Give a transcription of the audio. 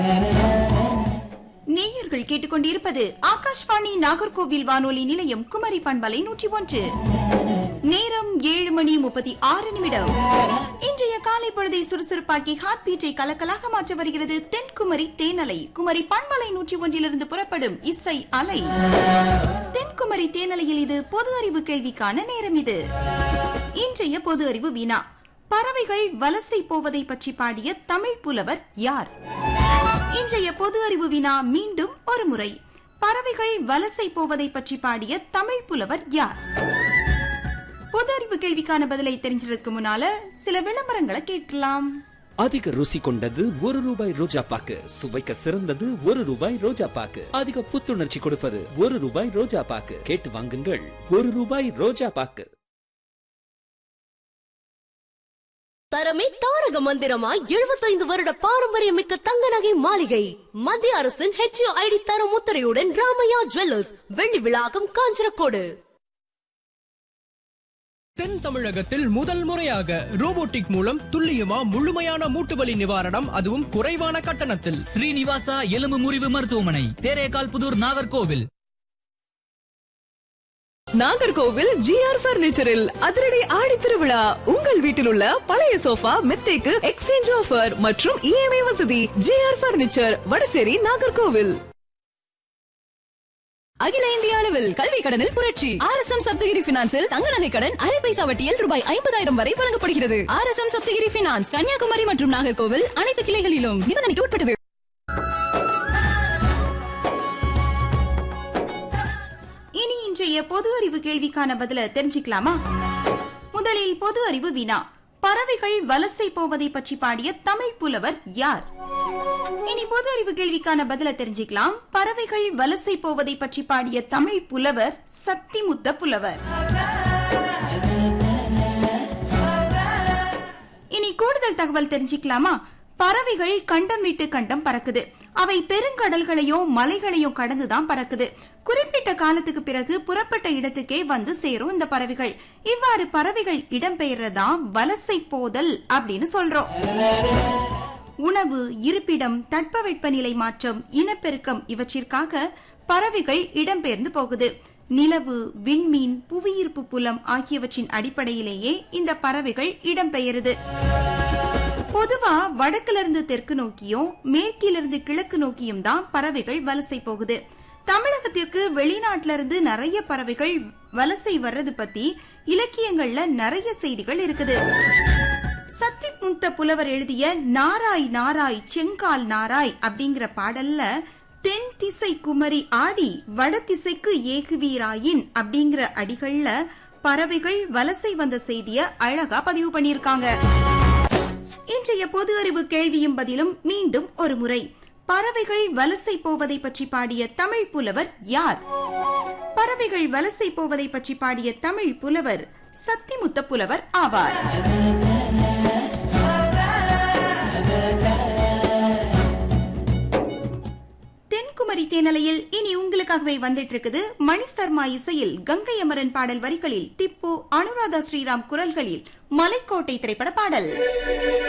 நேயர்கள் கேட்டுக்கொண்டிருப்பது ஆகாஷ்வாணி நாகர்கோவில் வானொலி நிலையம் குமரி பண்பலை நூற்றி ஒன்று நேரம் ஏழு மணி முப்பத்தி ஆறு நிமிடம் இன்றைய காலை பொழுதை சுறுசுறுப்பாக்கி ஹார்ட் பீட்டை கலக்கலாக மாற்ற வருகிறது தென்குமரி தேனலை குமரி பண்பலை நூற்றி ஒன்றிலிருந்து புறப்படும் இசை அலை தென்குமரி தேனலையில் இது பொது அறிவு கேள்விக்கான நேரம் இது இன்றைய பொது அறிவு வினா பறவைகள் வலசை போவதை பற்றி பாடிய தமிழ் புலவர் யார் இன்றைய பொது அறிவு வினா மீண்டும் ஒரு முறை பறவைகள் வலசை போவதை பற்றி பாடிய தமிழ் புலவர் யார் பொது அறிவு கேள்விக்கான பதிலை தெரிஞ்சதுக்கு முன்னால சில விளம்பரங்களை கேட்கலாம் அதிக ருசி கொண்டது ஒரு ரூபாய் ரோஜா பாக்கு சுவைக்க சிறந்தது ஒரு ரூபாய் ரோஜா பாக்கு அதிக புத்துணர்ச்சி கொடுப்பது ஒரு ரூபாய் ரோஜா பாக்கு கேட்டு வாங்குங்கள் ஒரு ரூபாய் ரோஜா பாக்கு தரமே தாரக மந்திரமா எழுபத்தைந்து வருட பாரம்பரியமிக்க தங்க நகை மாளிகை மத்திய அரசின் ஹெச்ஐடி தரம் முத்திரையுடன் ராமையா ஜுவல்லர்ஸ் வெள்ளி விழாக்கம் காஞ்சனக்கோடு தென் தமிழகத்தில் முதல் முறையாக ரோபோட்டிக் மூலம் துல்லியமா முழுமையான மூட்டுவலி நிவாரணம் அதுவும் குறைவான கட்டணத்தில் ஸ்ரீனிவாசா எலும்பு முறிவு மருத்துவமனை தேரேகால் புதூர் நாகர்கோவில் நாகர்கோவில் ஜிஆர் பர்னிச்சரில் அதிரடி ஆடி திருவிழா உங்கள் வீட்டில் உள்ள பழைய சோஃபா மெத்தைக்கு எக்ஸ்சேஞ்ச் ஆஃபர் மற்றும் இஎம்ஐ வசதி ஜிஆர் பர்னிச்சர் வடசேரி நாகர்கோவில் அகில இந்திய அளவில் கல்வி கடனில் புரட்சி ஆர் எஸ் எம் சப்தகிரி பினான்சில் தங்க நகை கடன் அரை பைசா வட்டியில் ரூபாய் ஐம்பதாயிரம் வரை வழங்கப்படுகிறது R S M Sapthagiri finance Kanyakumari மற்றும் நாகர்கோவில் அனைத்து கிளைகளிலும் நிபந்தனைக்கு உட்பட்டது இனி இன்றைய பொது அறிவு கேள்விக்கான பதில தெரிஞ்சுக்கலாமா முதலில் பொது அறிவு வினா பறவைகள் வலசை போவதை பற்றி பாடிய தமிழ் புலவர் யார் இனி பொது அறிவு கேள்விக்கான பதில தெரிஞ்சுக்கலாம் பறவைகள் வலசை போவதை பற்றி பாடிய தமிழ் புலவர் சத்திமுத்த புலவர் இனி கூடுதல் தகவல் தெரிஞ்சுக்கலாமா பறவைகள் கண்டம் விட்டு கண்டம் பறக்குது அவை பெருங்கடல்களையோ மலைகளையோ கடந்துதான் பறக்குது குறிப்பிட்ட காலத்துக்கு பிறகு புறப்பட்ட இடத்துக்கே வந்து சேரும் இந்த பறவைகள் இவ்வாறு பறவைகள் இடம்பெயர்றதா வலசை போதல் அப்படின்னு சொல்றோம் உணவு இருப்பிடம் தட்பவெப்பநிலை மாற்றம் இனப்பெருக்கம் இவற்றிற்காக பறவைகள் இடம்பெயர்ந்து போகுது நிலவு விண்மீன் புவியீர்ப்பு புலம் ஆகியவற்றின் அடிப்படையிலேயே இந்த பறவைகள் இடம்பெயருது பொதுவா வடக்குல இருந்து தெற்கு நோக்கியும் மேற்கிலிருந்து கிழக்கு நோக்கியும் தான் பறவைகள் வலசை போகுது தமிழகத்திற்கு வெளிநாட்டுல இருந்து நிறைய பறவைகள் வலசை வர்றது பத்தி இலக்கியங்கள்ல நிறைய செய்திகள் இருக்குது சத்திமுத்த புலவர் எழுதிய நாராய் நாராய் செங்கால் நாராய் அப்படிங்கிற பாடல்ல தென் திசை குமரி ஆடி வட திசைக்கு ஏகுவீராயின் அப்படிங்கிற அடிகள்ல பறவைகள் வலசை வந்த செய்திய அழகா பதிவு பண்ணியிருக்காங்க இன்றைய பொது அறிவு கேள்வியும் பதிலும் மீண்டும் ஒரு முறை பறவைகள் வலசை போவதை பற்றி பாடிய தமிழ் புலவர் யார் பறவைகள் வலசை போவதை பற்றி பாடிய தமிழ் புலவர் சத்திமுத்த புலவர் ஆவார் தென்குமரி தேனலையில் இனி உங்களுக்காகவே வந்துட்டு இருக்குது மணி சர்மா இசையில் கங்கை அமரன் பாடல் வரிகளில் திப்பு அனுராதா ஸ்ரீராம் குரல்களில் மலைக்கோட்டை திரைப்பட பாடல்